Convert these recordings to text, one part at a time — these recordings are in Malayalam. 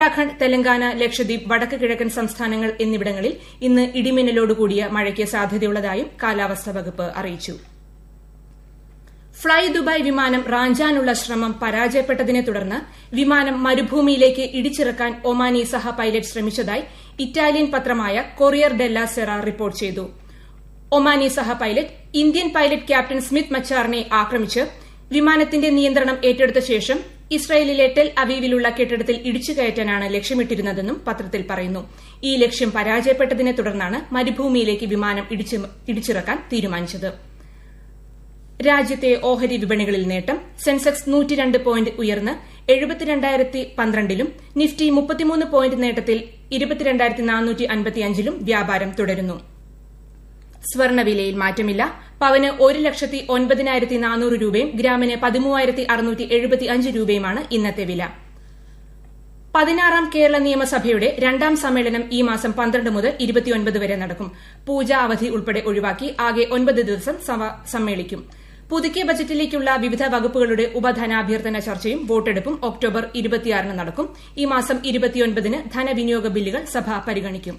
ഉത്തരാഖണ്ഡ് തെലങ്കാന ലക്ഷദ്വീപ് വടക്ക് കിഴക്കൻ സംസ്ഥാനങ്ങൾ എന്നിവിടങ്ങളിൽ ഇന്ന് ഇടിമിന്നലോട് കൂടിയ മഴയ്ക്ക് സാധ്യതയുള്ളതായും കാലാവസ്ഥാ വകുപ്പ് അറിയിച്ചു ഫ്ളൈ ദുബായ് വിമാനം റാഞ്ചാനുള്ള ശ്രമം പരാജയപ്പെട്ടതിനെ തുടർന്ന് വിമാനം മരുഭൂമിയിലേക്ക് ഇടിച്ചിറക്കാൻ ഒമാനി സഹ പൈലറ്റ് ശ്രമിച്ചതായി ഇറ്റാലിയൻ പത്രമായ കൊറിയർ ഡെല്ല സെറ റിപ്പോർട്ട് ചെയ്തു ഒമാനി സഹ pilot Indian pilot captain Smith മച്ചാറിനെ ആക്രമിച്ച് വിമാനത്തിന്റെ നിയന്ത്രണം ഏറ്റെടുത്ത ശേഷം ഇസ്രയേലിലെ ടെൽ അവീവിലുള്ള കെട്ടിടത്തിൽ ഇടിച്ചു കയറ്റാനാണ് ലക്ഷ്യമിട്ടിരുന്നതെന്നും പത്രത്തിൽ പറയുന്നു ഈ ലക്ഷ്യം പരാജയപ്പെട്ടതിനെ തുടർന്നാണ് മരുഭൂമിയിലേക്ക് വിമാനം ഇടിച്ചിറക്കാൻ തീരുമാനിച്ചത് രാജ്യത്തെ ഓഹരി വിപണികളിൽ നേട്ടം സെൻസെക്സ് നൂറ്റിരണ്ട് പോയിന്റ് ഉയർന്ന് എഴുപത്തിരണ്ടായിരത്തി പന്ത്രണ്ടിലും നിഫ്റ്റി മുപ്പത്തിമൂന്ന് പോയിന്റ് നേട്ടത്തിൽ ഇരുപത്തിരണ്ടായിരത്തി നാനൂറ്റി അൻപത്തിയഞ്ചിലും വ്യാപാരം തുടരുന്നു സ്വർണവിലയിൽ മാറ്റമില്ല പവന് ഒരു ലക്ഷത്തി ഒൻപതിനായിരത്തി നാനൂറ് രൂപയും ഗ്രാമിന് പതിമൂവായിരത്തി അറുന്നൂറ്റി എഴുപത്തി അഞ്ച് രൂപയുമാണ് ഇന്നത്തെ വില പതിനാറാം കേരള നിയമസഭയുടെ രണ്ടാം സമ്മേളനം ഈ മാസം പന്ത്രണ്ട് മുതൽ ഇരുപത്തിയൊൻപത് വരെ നടക്കും പൂജാ അവധി ഉൾപ്പെടെ ഒഴിവാക്കി ആകെ ഒൻപത് ദിവസം സഭ സമ്മേളിക്കും പുതുക്കിയ ബജറ്റിലേക്കുള്ള വിവിധ വകുപ്പുകളുടെ ഉപധനാഭ്യർത്ഥന ചർച്ചയും വോട്ടെടുപ്പും ഒക്ടോബർ ഇരുപത്തിയാറിന് നടക്കും ഈ മാസം ഇരുപത്തിയൊൻപതിന് ധനവിനിയോഗ ബില്ലുകൾ സഭ പരിഗണിക്കും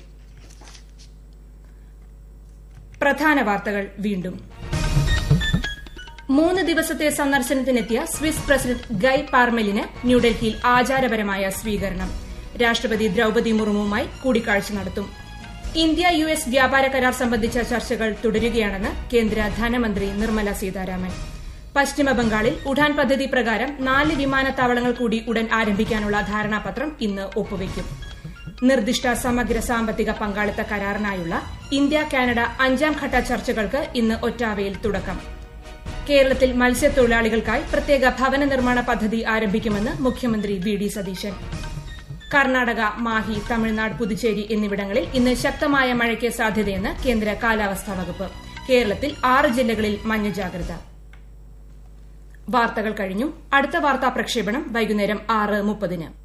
പ്രധാന വാർത്തകൾ വീണ്ടും മൂന്ന് ദിവസത്തെ സന്ദർശനത്തിനെത്തിയ സ്വിസ് പ്രസിഡന്റ് ഗൈ പാർമെലിന് ന്യൂഡൽഹിയിൽ ആചാരപരമായ സ്വീകരണം രാഷ്ട്രപതി ദ്രൌപതി മുർമുവുമായി കൂടിക്കാഴ്ച നടത്തും ഇന്ത്യ യു എസ് വ്യാപാര കരാർ സംബന്ധിച്ച ചർച്ചകൾ തുടരുകയാണെന്ന് കേന്ദ്ര ധനമന്ത്രി നിർമ്മല സീതാരാമൻ പശ്ചിമബംഗാളിൽ ഉഡാൻ പദ്ധതി പ്രകാരം നാല് വിമാനത്താവളങ്ങൾ കൂടി ഉടൻ ആരംഭിക്കാനുള്ള ധാരണാപത്രം ഇന്ന് ഒപ്പുവയ്ക്കും നിർദ്ദിഷ്ട സമഗ്ര സാമ്പത്തിക പങ്കാളിത്ത കരാറിനായുള്ള ഇന്ത്യ കാനഡ അഞ്ചാം ഘട്ട ചർച്ചകൾക്ക് ഇന്ന് ഒറ്റാവയിൽ തുടക്കം കേരളത്തിൽ മത്സ്യത്തൊഴിലാളികൾക്കായി പ്രത്യേക ഭവന നിർമ്മാണ പദ്ധതി ആരംഭിക്കുമെന്ന് മുഖ്യമന്ത്രി വി ഡി സതീശൻ കർണാടക മാഹി തമിഴ്നാട് പുതുച്ചേരി എന്നിവിടങ്ങളിൽ ഇന്ന് ശക്തമായ മഴയ്ക്ക് സാധ്യതയെന്ന് കേന്ദ്ര കാലാവസ്ഥാ വകുപ്പ് കേരളത്തിൽ ആറ് ജില്ലകളിൽ മഞ്ഞ ജാഗ്രത വാർത്തകൾ കഴിഞ്ഞു അടുത്ത വാർത്താ പ്രക്ഷേപണം വൈകുന്നേരം ആറ് മുപ്പതിന്